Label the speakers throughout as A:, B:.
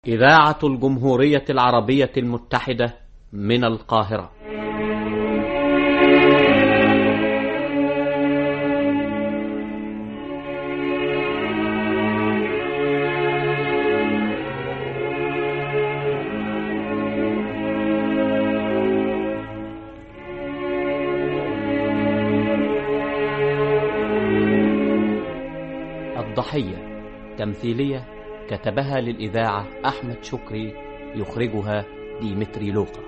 A: إذاعة الجمهورية العربية المتحدة من القاهرة الضحية تمثيلية كتبها للإذاعة أحمد شكري يخرجها ديمتري لوقا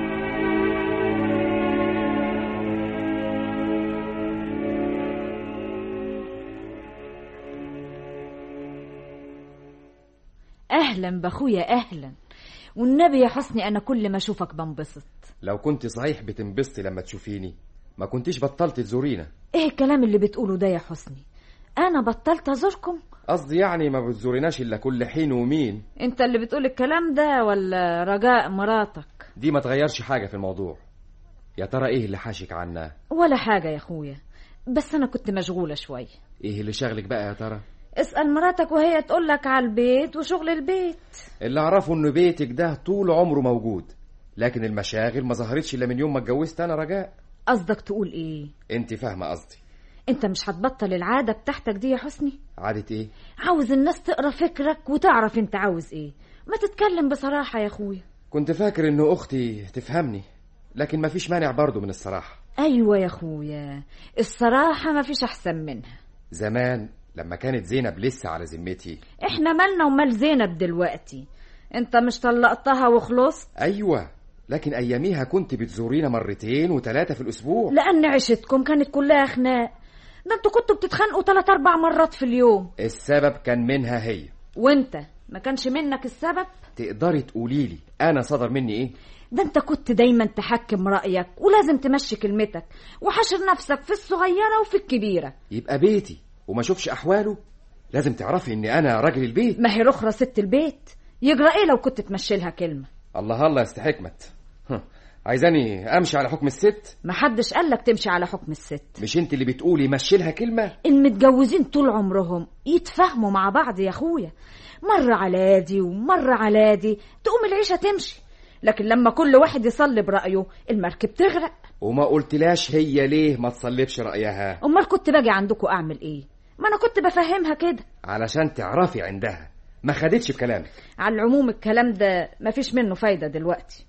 B: اهلا باخويا اهلا والنبي يا حسني انا كل ما اشوفك بنبسط
C: لو كنت صحيح بتنبسطي لما تشوفيني ما كنتيش بطلت تزورينا
B: ايه الكلام اللي بتقوله ده يا حسني انا بطلت ازوركم
C: قصدي يعني ما بتزوريناش الا كل حين ومين
B: انت اللي بتقول الكلام ده ولا رجاء مراتك
C: دي ما تغيرش حاجه في الموضوع يا ترى ايه اللي حاشك عنا
B: ولا حاجه يا اخويا بس انا كنت مشغوله شويه
C: ايه اللي شاغلك بقى يا ترى
B: اسال مراتك وهي تقول لك على البيت وشغل البيت
C: اللي اعرفه ان بيتك ده طول عمره موجود لكن المشاغل ما ظهرتش الا من يوم ما اتجوزت انا رجاء
B: قصدك تقول ايه
C: انت فاهمه قصدي
B: انت مش هتبطل العاده بتاعتك دي يا حسني
C: عادة ايه
B: عاوز الناس تقرا فكرك وتعرف انت عاوز ايه ما تتكلم بصراحه يا اخويا
C: كنت فاكر ان اختي تفهمني لكن ما فيش مانع برضه من الصراحه
B: ايوه يا اخويا الصراحه ما فيش احسن منها
C: زمان لما كانت زينب لسه على ذمتي
B: احنا مالنا ومال زينب دلوقتي انت مش طلقتها وخلصت
C: ايوه لكن اياميها كنت بتزورينا مرتين وثلاثه في الاسبوع
B: لان عيشتكم كانت كلها خناق ده انتوا كنتوا بتتخانقوا تلات اربع مرات في اليوم
C: السبب كان منها هي
B: وانت ما كانش منك السبب
C: تقدري تقولي لي انا صدر مني ايه
B: ده انت كنت دايما تحكم رأيك ولازم تمشي كلمتك وحشر نفسك في الصغيرة وفي الكبيرة
C: يبقى بيتي وما اشوفش احواله لازم تعرفي اني انا راجل البيت
B: ما هي رخرة ست البيت يجرى ايه لو كنت تمشي لها كلمة
C: الله الله يستحكمت ها، عايزاني امشي على حكم الست
B: محدش قالك تمشي على حكم الست
C: مش انت اللي بتقولي مشي لها كلمه
B: المتجوزين طول عمرهم يتفاهموا مع بعض يا اخويا مرة على دي ومرة على دي تقوم العيشة تمشي لكن لما كل واحد يصلي برأيه المركب تغرق
C: وما قلتلاش هي ليه ما تصلبش رايها
B: امال كنت باجي عندكم اعمل ايه ما انا كنت بفهمها كده
C: علشان تعرفي عندها ما خدتش بكلامك
B: على العموم الكلام ده مفيش منه فايدة دلوقتي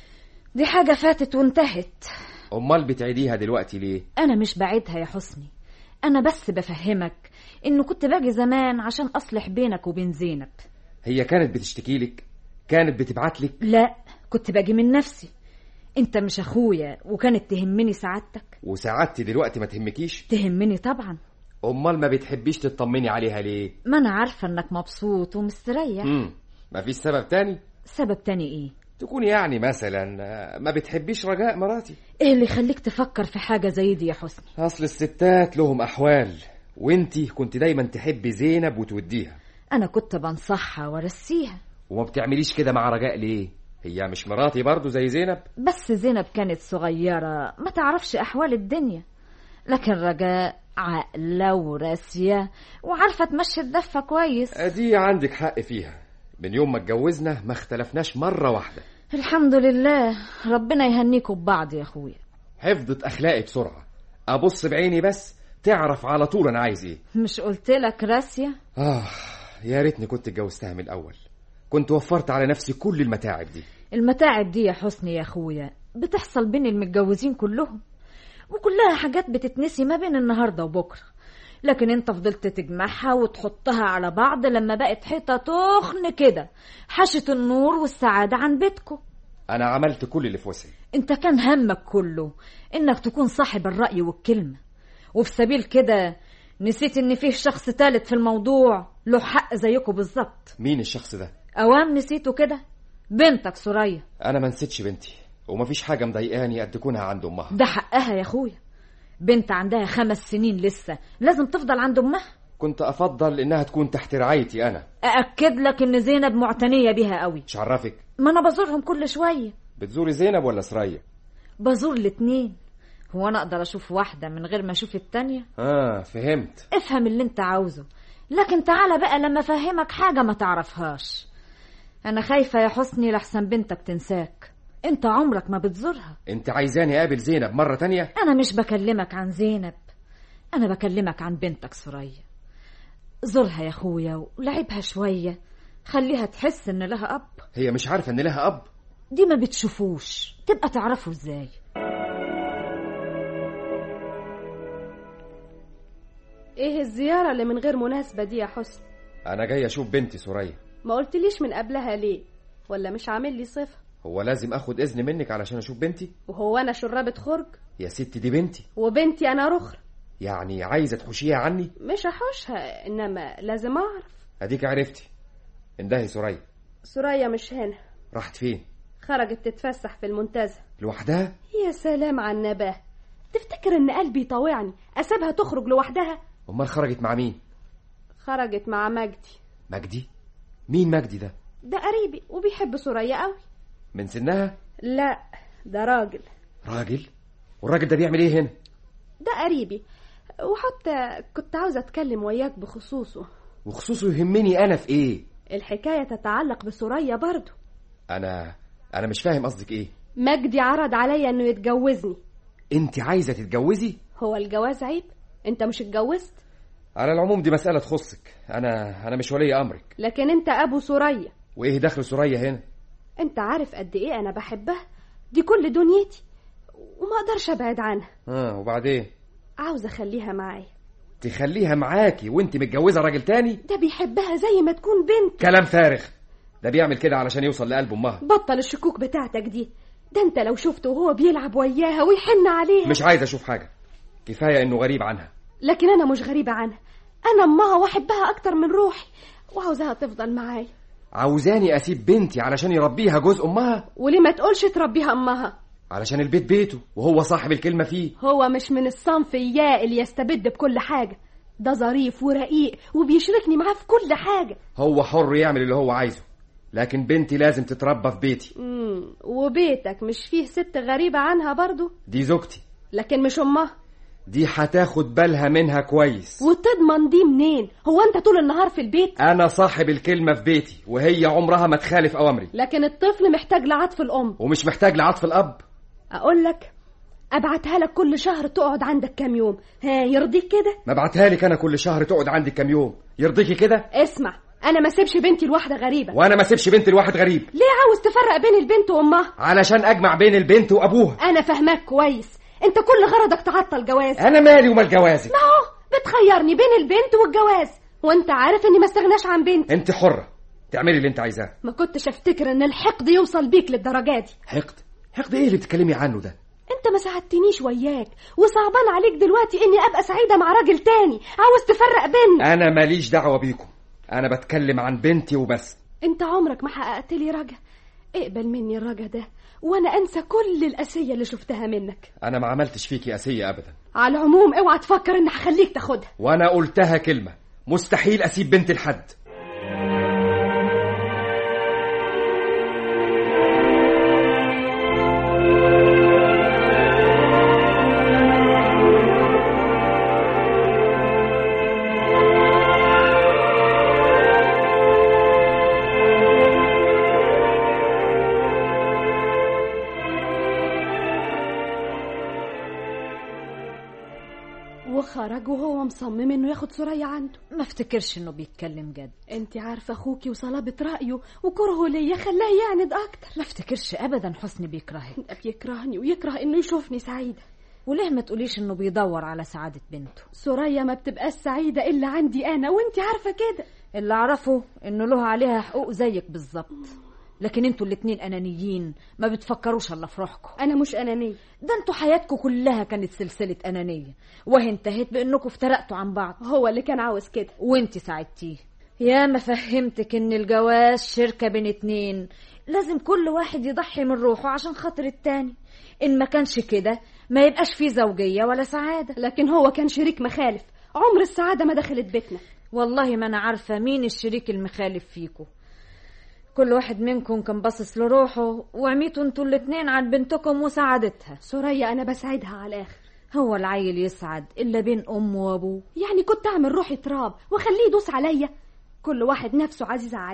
B: دي حاجة فاتت وانتهت
C: امال بتعيديها دلوقتي ليه
B: أنا مش بعيدها يا حسني أنا بس بفهمك إنه كنت باجي زمان عشان أصلح بينك وبين زينب
C: هي كانت بتشتكي لك كانت بتبعت لك
B: لا كنت باجي من نفسي أنت مش أخويا وكانت تهمني سعادتك
C: وسعادتي دلوقتي ما تهمكيش
B: تهمني طبعا
C: امال ما بتحبيش تطمني عليها ليه
B: ما أنا عارفة إنك مبسوط ومستريح
C: امم مفيش سبب تاني
B: سبب تاني إيه
C: تكون يعني مثلا آه، ما بتحبيش رجاء مراتي
B: إيه اللي يخليك تفكر في حاجة زي دي يا حسني
C: اصل الستات لهم احوال وانتي كنت دايما تحبي زينب وتوديها
B: أنا كنت بنصحها وارسيها
C: وما بتعمليش كده مع رجاء ليه هي مش مراتي برضو زي زينب
B: بس زينب كانت صغيرة ما تعرفش أحوال الدنيا لكن رجاء عاقلة وراسية وعارفة تمشي الدفة كويس
C: ادي عندك حق فيها من يوم ما اتجوزنا ما اختلفناش مرة واحدة
B: الحمد لله ربنا يهنيكوا ببعض يا أخويا
C: حفظت اخلاقي بسرعة ابص بعيني بس تعرف على طول انا عايز ايه
B: مش قلتلك راسية
C: اه يا ريتني كنت اتجوزتها من الاول كنت وفرت على نفسي كل المتاعب دي
B: المتاعب دي يا حسني يا أخويا بتحصل بين المتجوزين كلهم وكلها حاجات بتتنسي ما بين النهاردة وبكرة لكن انت فضلت تجمعها وتحطها على بعض لما بقت حيطة تخن كده حشت النور والسعادة عن بيتكم
C: انا عملت كل اللي في وسعي
B: انت كان همك كله انك تكون صاحب الرأي والكلمة وفي سبيل كده نسيت ان فيه شخص تالت في الموضوع له حق زيكم بالظبط
C: مين الشخص ده
B: اوام نسيته كده بنتك سوريا
C: انا ما نسيتش بنتي ومفيش حاجة مضايقاني قد كونها عند امها
B: ده حقها يا اخويا بنت عندها خمس سنين لسه لازم تفضل عند امها
C: كنت افضل انها تكون تحت رعايتي انا
B: أأكد لك إن زينب معتنية بيها قوي
C: مش عرفك
B: ما أنا بزورهم كل شوية
C: بتزوري زينب ولا سرية
B: بزور الاتنين هو أنا أقدر أشوف واحدة من غير ما أشوف التانية
C: اه فهمت
B: افهم اللي أنت عاوزه لكن تعالى بقى لما أفهمك حاجة ما تعرفهاش انا خايفه يا حسني لحسن بنتك تنساك انت عمرك ما بتزورها
C: انت عايزاني اقابل زينب مرة تانية
B: انا مش بكلمك عن زينب انا بكلمك عن بنتك سوريا زورها يا اخويا ولعبها شويه خليها تحس ان لها اب
C: هي مش عارفة ان لها اب
B: دي ما بتشوفوش تبقى تعرفه ازاي
D: ايه الزيارة اللي من غير مناسبة دي يا حسن
C: انا جاي اشوف بنتي سوريا
D: ما قلتليش من قبلها ليه ولا مش عامل لي صفة
C: هو لازم اخد اذن منك علشان اشوف بنتي
D: وهو انا شرابة خرج
C: يا ستي دي بنتي
D: وبنتي انا رخر
C: يعني عايزة تحوشيها عني
D: مش هحوشها انما لازم اعرف
C: اديك عرفتي اندهي سوريا
D: سوريا مش هنا
C: راحت فين
D: خرجت تتفسح في المنتزه
C: لوحدها
D: يا سلام على النباه تفتكر ان قلبي يطاوعني اسيبها تخرج لوحدها
C: امال خرجت مع مين
D: خرجت مع مجدي
C: مجدي مين مجدي ده
D: ده قريبي وبيحب سوريا قوي
C: من سنها
D: لا ده راجل
C: راجل والراجل ده بيعمل ايه هنا
D: ده قريبي وحتى كنت عاوزة أتكلم وياك بخصوصه
C: وخصوصه يهمني انا في ايه
D: الحكاية تتعلق بسوريا برضو
C: انا انا مش فاهم قصدك ايه
D: مجدي عرض عليا إنه يتجوزني
C: انت عايزه تتجوزي
D: هو الجواز عيب أنت مش اتجوزت
C: على العموم دي مساله تخصك انا انا مش ولي امرك
D: لكن أنت أبو سوريا
C: وايه دخل سوريا هنا
D: أنت عارف قد إيه أنا بحبها دي كل دنيتي وما أقدرش أبعد عنها
C: اه وبعدين
D: عاوزة أخليها معايا
C: تخليها معاكي وانت متجوزه راجل تاني
D: ده بيحبها زي ما تكون بنت
C: كلام فارغ ده بيعمل كده علشان يوصل لقلب امها
D: بطل الشكوك بتاعتك دي ده انت لو شفته وهو بيلعب وياها ويحن عليها
C: مش عايز اشوف حاجه كفايه انه غريب عنها
D: لكن انا مش غريبة عنها انا امها واحبها اكتر من روحي وعاوزاها تفضل معايا
C: عاوزاني اسيب بنتي علشان يربيها جوز امها
D: وليه ما تقولش تربيها امها
C: علشان البيت بيته وهو صاحب الكلمه فيه
D: هو مش من الصنف اياه اللي يستبد بكل حاجة ده ظريف ورقيق وبيشركني معاه في كل حاجة
C: هو حر يعمل اللي هو عايزه لكن بنتي لازم تتربى في بيتي
D: امم وبيتك مش فيه ست غريبة عنها برضو
C: دي زوجتي
D: لكن مش امها
C: دي هتاخد بالها منها كويس
D: وتضمن دي منين هو انت طول النهار في البيت
C: انا صاحب الكلمه في بيتي وهي عمرها ما تخالف اوامري
D: لكن الطفل محتاج لعطف الام
C: ومش محتاج لعطف الاب
D: اقول لك ابعتها لك كل شهر تقعد عندك كام يوم ها يرضيك كده
C: ما ابعتها لك انا كل شهر تقعد عندي كام يوم يرضيكي كده
D: اسمع انا ما سيبش بنتي لواحده غريبه
C: وانا ما اسيبش بنتي لواحد غريب
D: ليه عاوز تفرق بين البنت وامها
C: علشان اجمع بين البنت وابوها
D: انا فاهماك كويس انت كل غرضك تعطل جواز
C: انا مالي ومال جوازك
D: ما هو بتخيرني بين البنت والجواز وانت عارف اني ما استغناش عن بنتي
C: انت حره تعملي اللي انت عايزاه
D: ما كنتش افتكر ان الحقد يوصل بيك للدرجه دي
C: حقد حقد ايه اللي بتتكلمي عنه ده
D: انت ما ساعدتنيش وياك وصعبان عليك دلوقتي اني ابقى سعيده مع راجل تاني عاوز تفرق بيننا
C: انا ماليش دعوه بيكم انا بتكلم عن بنتي وبس
D: انت عمرك ما حققت لي رجا اقبل مني الرجا ده وانا انسى كل الاسيه اللي شفتها منك
C: انا ما عملتش فيكي اسيه ابدا
D: على العموم اوعى تفكر ان هخليك تاخدها
C: وانا قلتها كلمه مستحيل اسيب بنتي لحد
D: وخرج وهو مصمم انه ياخد سوريا عنده
B: ما افتكرش انه بيتكلم جد
D: انت عارفه اخوكي وصلابه رايه وكرهه ليا خلاه يعند اكتر
B: ما افتكرش ابدا حسني بيكرهك
D: ده بيكرهني ويكره انه يشوفني سعيده
B: وليه ما تقوليش انه بيدور على سعادة بنته
D: سوريا ما بتبقاش سعيده الا عندي انا وانت عارفه كده
B: اللي اعرفه انه له عليها حقوق زيك بالظبط لكن انتوا الاتنين انانيين ما بتفكروش الا في روحكم
D: انا مش انانيه
B: ده انتوا حياتكم كلها كانت سلسلة انانية وهي انتهت بانكم افترقتوا عن بعض
D: هو اللي كان عاوز كده
B: وانت ساعدتيه يا ما فهمتك ان الجواز شركة بين اتنين لازم كل واحد يضحي من روحه عشان خاطر التاني ان ما كانش كده ما يبقاش فيه زوجية ولا سعادة
D: لكن هو كان شريك مخالف عمر السعاده ما دخلت بيتنا
B: والله ما انا عارفة مين الشريك المخالف فيكم كل واحد منكم كان باصص لروحه وعميتوا انتوا الاتنين عن بنتكم وسعادتها
D: سوريا انا بسعدها على الاخر
B: هو العيل يسعد الا بين امه وابوه
D: يعني كنت اعمل روحي تراب واخليه يدوس عليا كل واحد نفسه عزيزه عليه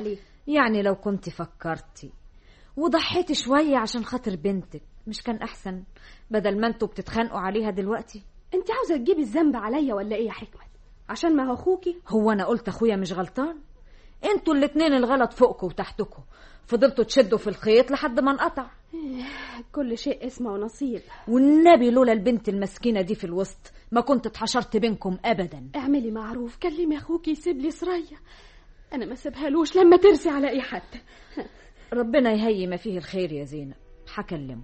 B: يعني لو كنت فكرتي وضحيتي شوية عشان خاطر بنتك مش كان أحسن بدل ما انتوا بتتخانقوا عليها دلوقتي
D: انت عاوزه تجيبي الذنب عليا ولا ايه يا حكمت عشان ما هو اخوكي
B: هو أنا قلت أخويا مش غلطان انتوا الاتنين الغلط فوقكوا وتحتكوا فضلتوا تشدوا في الخيط لحد ما انقطع
D: كل شيء اسمه ونصيب
B: والنبي لولا البنت المسكينة دي في الوسط ما كنت اتحشرت بينكم أبدا
D: اعملي معروف كلمي اخوكي يسيب لي سرية انا ما سيبهالوش لما ترسي على اي حد
B: ربنا يهيي ما فيه الخير يا زينب هكلمه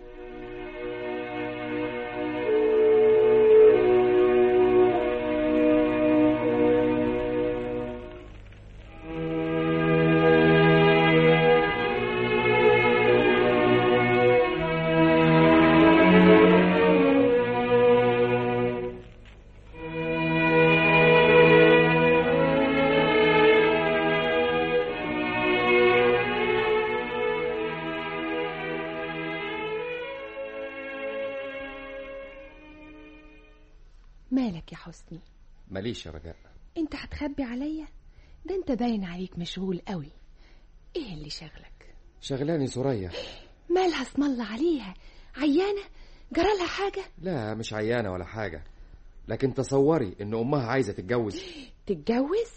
E: مالك يا حسني
C: ماليش يا رجاء
E: انت هتخبي عليا ده انت باين عليك مشغول قوي ايه اللي شغلك
C: شغلاني سوريا
E: مالها اسم الله عليها عيانه جرالها حاجه
C: لا مش عيانة ولا حاجة لكن تصوري ان امها عايزة تتجوز
E: تتجوز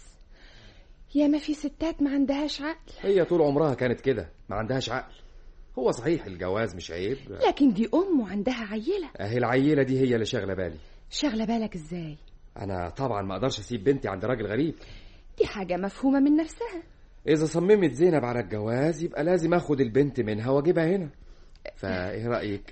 E: يا ما في ستات ما عندهاش عقل
C: هي طول عمرها كانت كده ما عندهاش عقل هو صحيح الجواز مش عيب
E: لكن دي ام وعندها عيله
C: اهي العيلة دي هي اللي شاغلة بالي
E: شغله بالك ازاي
C: انا طبعا ما اقدرش اسيب بنتي عند راجل غريب
E: دي حاجه مفهومه من نفسها
C: اذا صممت زينب على الجواز يبقى لازم اخد البنت منها واجيبها هنا فايه رايك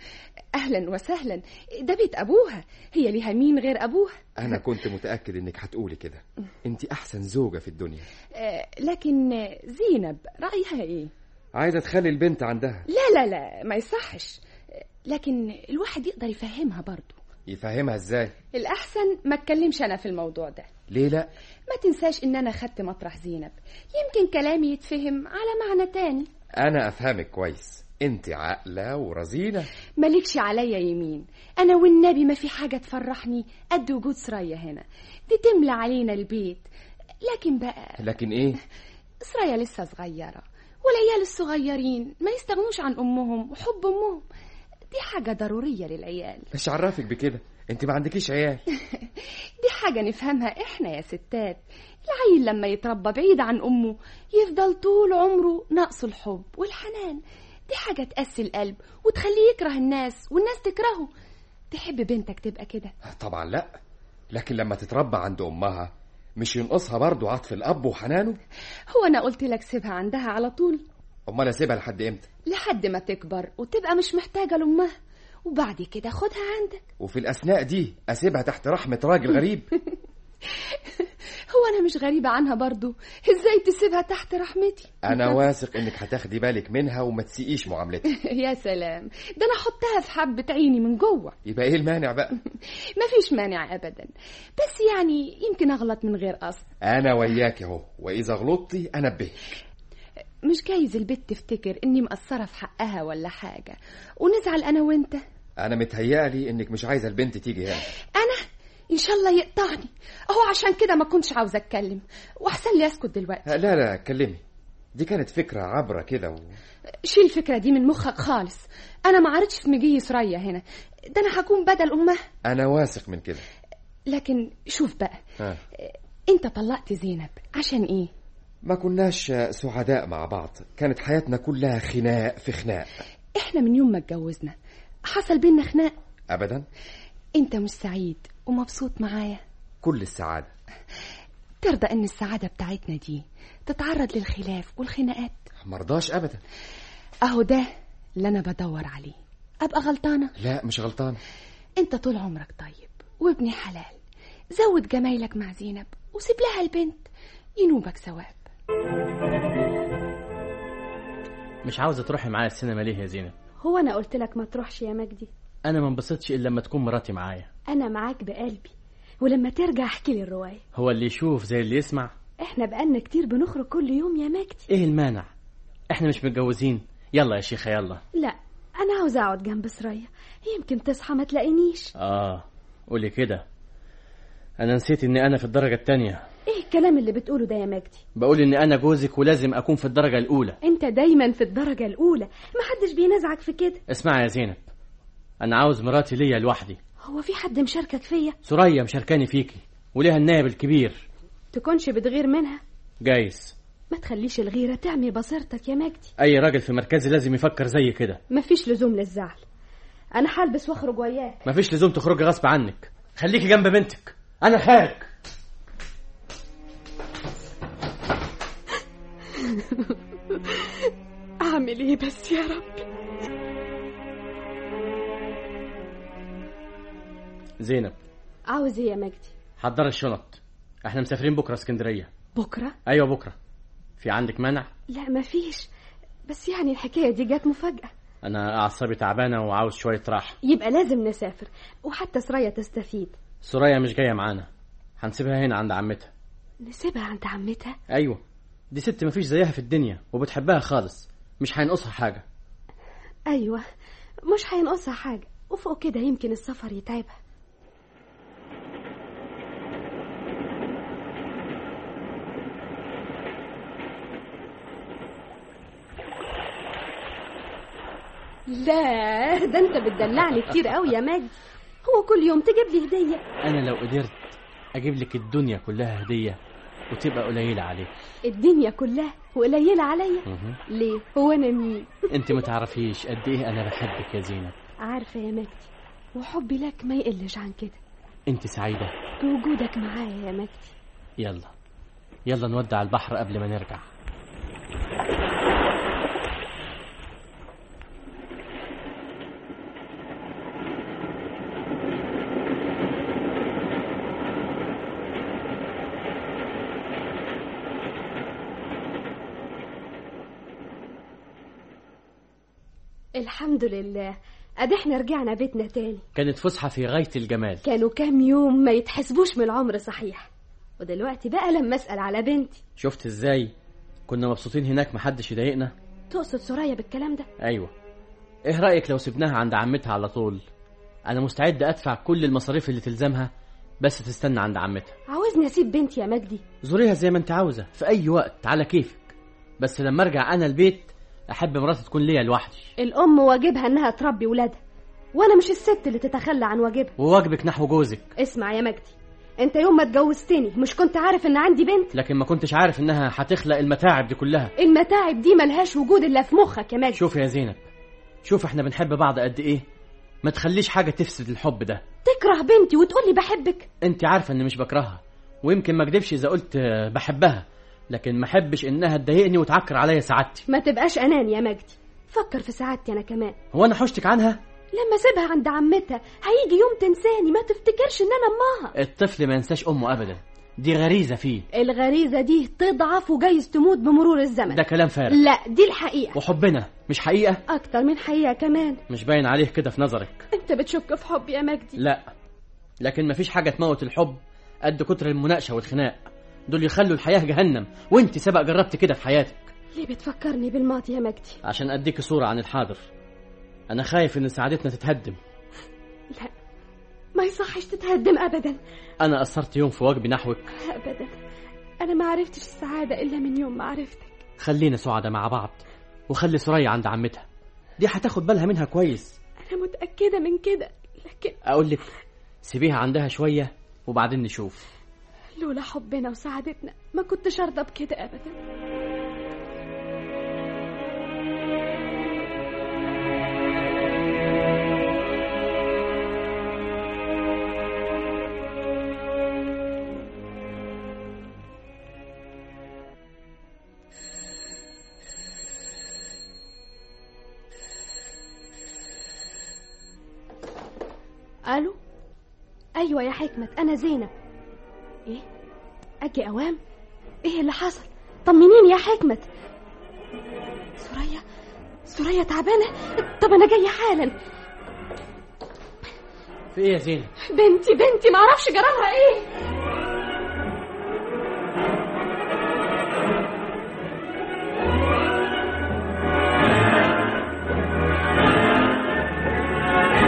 E: اهلا وسهلا ده بيت ابوها هي ليها مين غير ابوها
C: انا كنت متاكد انك هتقولي كده انت احسن زوجه في الدنيا
E: آه، لكن زينب رايها ايه
C: عايزه تخلي البنت عندها
E: لا لا لا ما يصحش لكن الواحد يقدر يفهمها برضه
C: يفهمها ازاي
E: الأحسن ما اتكلمش أنا في الموضوع ده
C: ليه لا
E: ما تنساش إن أنا خدت مطرح زينب يمكن كلامي يتفهم على معنى تاني
C: انا افهمك كويس انت عاقله ورزينه
E: مالكش عليا يمين أنا والنبي ما في حاجة تفرحني قد وجود سرية هنا دي تملى علينا البيت لكن بقى
C: لكن ايه
E: سرية لسه صغيرة والعيال الصغيرين ما يستغنوش عن أمهم وحب أمهم دي حاجة ضرورية للعيال
C: مش عرفك بكده انت ما عندكيش عيال
E: دي حاجة نفهمها إحنا يا ستات العيل لما يتربى بعيد عن أمه يفضل طول عمره ناقصه الحب والحنان دي حاجة تقسي القلب وتخليه يكره الناس والناس تكرهه تحب بنتك تبقى كده
C: طبعا لا لكن لما تتربى عند امها مش ينقصها برضو عطف الاب وحنانه
E: هو أنا قلت لك سيبها عندها على طول
C: امال اسيبها لحد امتى
E: لحد ما تكبر وتبقى مش محتاجة لأمها وبعد كده خدها عندك
C: وفي الاثناء دي اسيبها تحت رحمه راجل غريب
E: هو أنا مش غريبة عنها برضو إزاي تسيبها تحت رحمتي
C: انا واثق انك هتاخدي بالك منها وما تسيئيش معاملتها
E: يا سلام ده أنا أحطها في حبة عيني من جوه
C: يبقى ايه المانع بقى
E: مفيش مانع أبدا بس يعني يمكن أغلط من غير قصد
C: انا وياك اهو واذا غلطتي انبهك
E: مش جايز البت تفتكر إني مقصرة في حقها ولا حاجة ونزعل أنا وأنت
C: انا متهيألي انك مش عايزه البنت تيجي هنا
E: أنا إن شاء الله يقطعني أهو عشان كده ما كنتش عاوزة أتكلم وأحسن لي أسكت دلوقتي
C: لا لا كلمي دي كانت فكره عبره كده و...
E: شيل الفكرة دي من مخك خالص أنا ما عرفتش في مجي سرية هنا ده أنا هكون بدل أمها
C: انا واثق من كده
E: لكن شوف بقى
C: ها.
E: أنت طلقت زينب عشان إيه
C: ما كناش سعداء مع بعض كانت حياتنا كلها خناق في خناق
E: إحنا من يوم ما اتجوزنا حصل بينا خناق
C: ابدا
E: أنت مش سعيد ومبسوط معايا
C: كل السعاده
E: ترضى إن السعادة بتاعتنا دي تتعرض للخلاف والخناقات
C: مرضاش ابدا
E: أهو ده اللي أنا بدور عليه أبقى غلطانة
C: لا مش غلطان
E: أنت طول عمرك طيب وابن حلال زود جمايلك مع زينب وسيب لها البنت ينوبك ثواب
F: مش عاوزة تروحي معايا السينما ليه يا زينب
D: هو انا قلت لك ما تروحش يا مجدي
F: أنا ما انبسطش إلا لما تكون مراتي معايا
D: انا معاك بقلبي ولما ترجع احكي لي الروايه
F: هو اللي يشوف زي اللي يسمع
D: احنا بقالنا كتير بنخرج كل يوم يا مجدي
F: إيه المانع إحنا مش متجوزين يلا يا شيخة يلا
D: لا انا عاوز اقعد جنب سرية يمكن تصحى ما تلاقينيش
F: آه قولي كده أنا نسيت إني أنا في الدرجة التانية
D: ايه الكلام اللي بتقوله ده يا مجدي
F: بقول ان انا جوزك ولازم اكون في الدرجه الاولى
D: انت دايما في الدرجة الأولى محدش بينازعك في كده
F: اسمعي يا زينب انا عاوز مراتي ليا لوحدي
D: هو في حد مشاركك فيا
F: سوريا مشاركاني فيكي وليها النائب الكبير
D: تكونش بتغير منها
F: جايز
D: ما تخليش الغيرة تعمي بصيرتك يا مجدي
F: اي راجل في مركزي لازم يفكر زي كده
D: مفيش لزوم للزعل انا هلبس واخرج وياك
F: مفيش لزوم تخرجي غصب عنك خليكي جنب بنتك انا خارج
D: اعمل ايه بس يا رب
F: زينب
D: عاوز ايه يا مجدي
F: حضر الشنط احنا مسافرين بكره اسكندريه
D: بكرة
F: ايوه بكره في عندك مانع
D: لا مفيش بس يعني الحكاية دي جت مفاجأة
F: انا اعصابي تعبانه وعاوز شويه راحه
D: يبقى لازم نسافر وحتى سرايا تستفيد
F: سوريا مش جايه معانا هنسيبها هنا عند عمتها
D: نسيبها عند عمتها
F: ايوه دي ست مفيش زيها في الدنيا وبتحبها خالص مش هينقصها حاجه
D: ايوه مش هينقصها حاجة وفوق كده يمكن السفر يتعبها لا ده انت بتدلعني كتير قوي يا مجدي هو كل يوم تجيب لي هدية
F: انا لو قدرت اجيب لك الدنيا كلها هديه وتبقى قليله عليك
D: الدنيا كلها وقليلة عليا
F: مهم.
D: ليه هو انا مين
F: انت ما تعرفيش قد ايه انا بحبك يا زينب
D: عارفة يا مجدي وحبي لك ما يقلش عن كده
F: انت سعيده
D: بوجودك معايا يا مجدي
F: يلا يلا نودع البحر قبل ما نرجع
D: الحمد لله ادي احنا رجعنا بيتنا تاني
F: كانت فسحه في غايه الجمال
D: كانوا كام يوم ما يتحسبوش من العمر صحيح ودلوقتي بقى لما اسال على بنتي
F: شفت ازاي كنا مبسوطين هناك محدش يضايقنا
D: تقصد سرايا بالكلام ده
F: ايوه ايه رايك لو سبناها عند عمتها على طول انا مستعد ادفع كل المصاريف اللي تلزمها بس تستنى عند عمتها
D: عاوزني اسيب بنتي يا مجدي
F: زوريها زي ما انت عاوزه في اي وقت على كيفك بس لما ارجع انا البيت احب مراتي تكون ليا لوحدي
D: الام واجبها انها تربي ولادها وانا مش الست اللي تتخلى عن واجبها
F: وواجبك نحو جوزك
D: اسمع يا مجدي انت يوم ما اتجوزتني مش كنت عارف ان عندي بنت
F: لكن ما كنتش عارف انها هتخلق المتاعب دي كلها
D: المتاعب دي ملهاش وجود الا في مخك يا مجدي
F: شوف يا زينب شوف احنا بنحب بعض قد ايه ما تخليش حاجه تفسد الحب ده
D: تكره بنتي وتقولي بحبك
F: انت عارفه اني مش بكرهها ويمكن ما اكدبش اذا قلت آه، بحبها لكن ما احبش انها تضايقني وتعكر عليا سعادتي
D: ما تبقاش اناني يا مجدي فكر في سعادتي انا كمان
F: هو انا حشتك عنها
D: لما اسيبها عند عمتها هيجي يوم تنساني ما تفتكرش ان انا امها
F: الطفل ما ينساش امه ابدا دي غريزه فيه
D: الغريزه دي تضعف وجايز تموت بمرور الزمن
F: ده كلام فارغ
D: لا دي الحقيقه
F: وحبنا مش حقيقه
D: اكتر من حقيقه كمان
F: مش باين عليه كده في نظرك
D: انت بتشك في حبي يا مجدي
F: لا لكن مفيش حاجه تموت الحب قد كتر المناقشه والخناق دول يخلوا الحياه جهنم وانت سبق جربت كده في حياتك
D: ليه بتفكرني بالماضي يا مجدي
F: عشان اديك صوره عن الحاضر انا خايف ان سعادتنا تتهدم
D: لا ما يصحش تتهدم ابدا
F: انا قصرت يوم في واجبي نحوك
D: ابدا انا ما عرفتش السعاده الا من يوم ما عرفتك
F: خلينا سعداء مع بعض وخلي سوريا عند عمتها دي هتاخد بالها منها كويس
D: انا متاكده من كده لكن
F: اقول لك سيبيها عندها شويه وبعدين نشوف
D: لولا حبنا وسعادتنا ما كنتش ارضى بكده ابدا الو ايوه يا حكمه انا زينب ايه اجي اوام ايه اللي حصل طمنيني يا حكمه سوريا سوريا تعبانه طب انا جايه حالا
F: في ايه يا زينب
D: بنتي بنتي معرفش جرالها ايه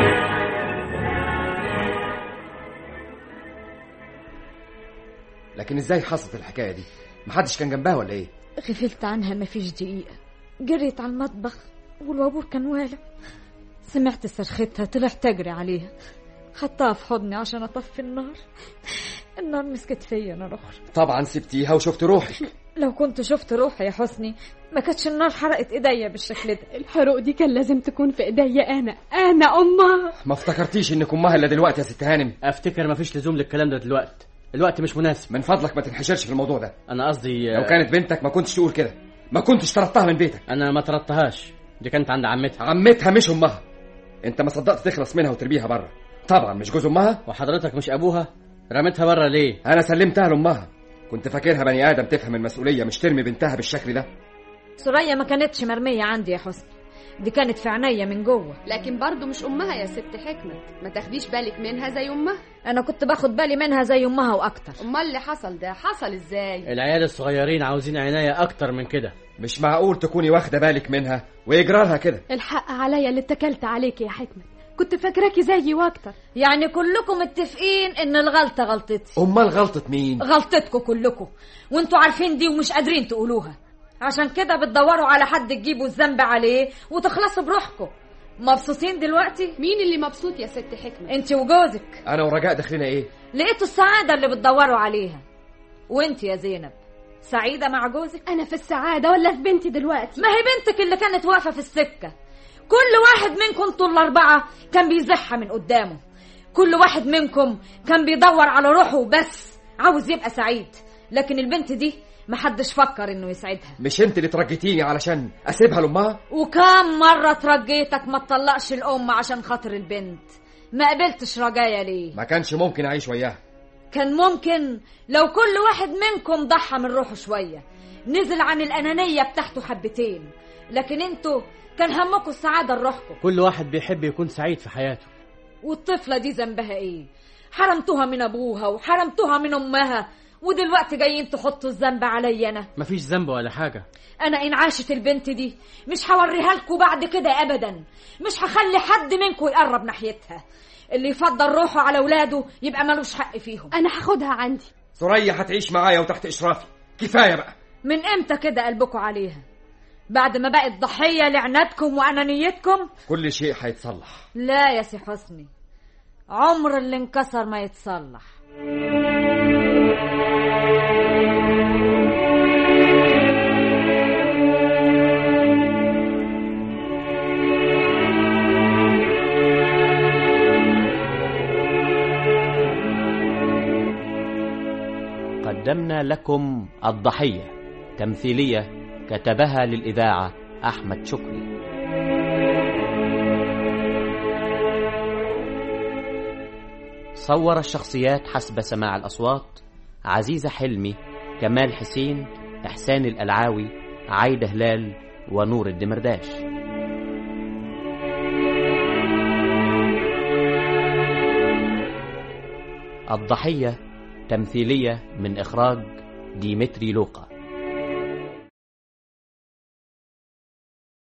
C: لكن لكن ازاي حصلت الحكايه دي محدش كان جنبها ولا ايه
B: غفلت عنها مفيش دقيقة جريت على المطبخ والوابور كان والع سمعت صرختها طلعت أجري عليها خدتها في حضني عشان أطفي النار النار مسكت فيا أنا أخرى
C: طبعا سبتيها وشفت روحك
B: لو كنت شفت روحي يا حسني ما كانتش النار حرقت ايديا بالشكل ده
D: الحروق دي كان لازم تكون في ايديا انا انا امها
C: ما افتكرتيش انك امها الا دلوقتي يا ست هانم
F: افتكر مفيش لزوم للكلام ده دلوقتي الوقت مش مناسب
C: من فضلك ما تنحشرش في الموضوع ده
F: انا قصدي
C: لو كانت بنتك ما كنتش تقول كده ما كنتش طردتها من بيتك
F: انا ما طردتهاش دي كانت عند عمتها
C: عمتها مش امها انت ما صدقت تخلص منها وترميها بره طبعا مش جوز امها
F: وحضرتك مش ابوها رميتها بره ليه
C: انا سلمتها لامها كنت فاكرها بني ادم تفهم المسؤوليه مش ترمي بنتها بالشكل ده
B: سوريا ما كانتش مرمية عندي يا حسني دي كانت في عينيا من جوه
E: لكن برضو مش امها يا ست حكمة ما تاخديش بالك منها زي امها
B: انا كنت باخد بالي منها زي امها واكتر
E: امال اللي حصل ده حصل ازاي
F: العيال الصغيرين عاوزين عناية اكتر من كده
C: مش معقول تكوني واخده بالك منها ويجرى لها كده
D: الحق عليا اللي اتكلت عليك يا حكمة كنت فاكراكي زيي واكتر
B: يعني كلكم متفقين ان الغلطة غلطتي
C: امال غلطه مين
B: غلطتكم كلكم وانتوا عارفين دي ومش قادرين تقولوها عشان كده بتدوروا على حد تجيبوا الذنب عليه وتخلصوا بروحكم مبسوطين دلوقتي
E: مين اللي مبسوط يا ست حكمة
B: انت وجوزك
C: انا ورجاء داخلين ايه
B: لقيتوا السعادة اللي بتدوروا عليها وانت يا زينب سعيدة مع جوزك
D: انا في السعادة ولا في بنتي دلوقتي
B: ما هي بنتك اللي كانت واقفة في السكة كل واحد منكم انتوا الأربعة كان بيزحها من قدامه كل واحد منكم كان بيدور على روحه بس عاوز يبقى سعيد لكن البنت دي محدش فكر انه يسعدها
C: مش انت اللي ترجيتيني علشان اسيبها لامها
B: وكم مرة ترجيتك ما تطلقش الأم عشان خاطر البنت ما قبلتش رجايا ليه
C: ما كانش ممكن اعيش وياها
B: كان ممكن لو كل واحد منكم ضحى من روحه شوية نزل عن الأنانية بتاعته حبتين لكن انتوا كان همكم السعادة لروحكم
F: كل واحد بيحب يكون سعيد في حياته
B: والطفلة دي ذنبها ايه حرمتوها من أبوها وحرمتوها من أمها ودلوقتي جايين تحطوا الذنب عليا أنا
F: مفيش ذنب ولا حاجة
B: أنا إن عاشت البنت دي مش هوريها لكم بعد كده أبدا مش هخلي حد منكم يقرب ناحيتها اللي يفضل روحه على ولاده يبقى ملوش حق فيهم
D: انا هاخدها عندي
C: ثريا هتعيش معايا وتحت اشرافي كفايه بقى
B: من امتى كده قلبكم عليها بعد ما بقت ضحية لعنتكم وأنانيتكم
C: كل شيء هيتصلح
B: لا يا سي حسني عمر اللي انكسر ما يتصلح
A: قدمنا لكم الضحية تمثيلية كتبها للإذاعة أحمد شكري صور الشخصيات حسب سماع الأصوات عزيزة حلمي كمال حسين إحسان الألعاوي عايدة هلال ونور الدمرداش الضحية تمثيلية من إخراج ديمتري لوقا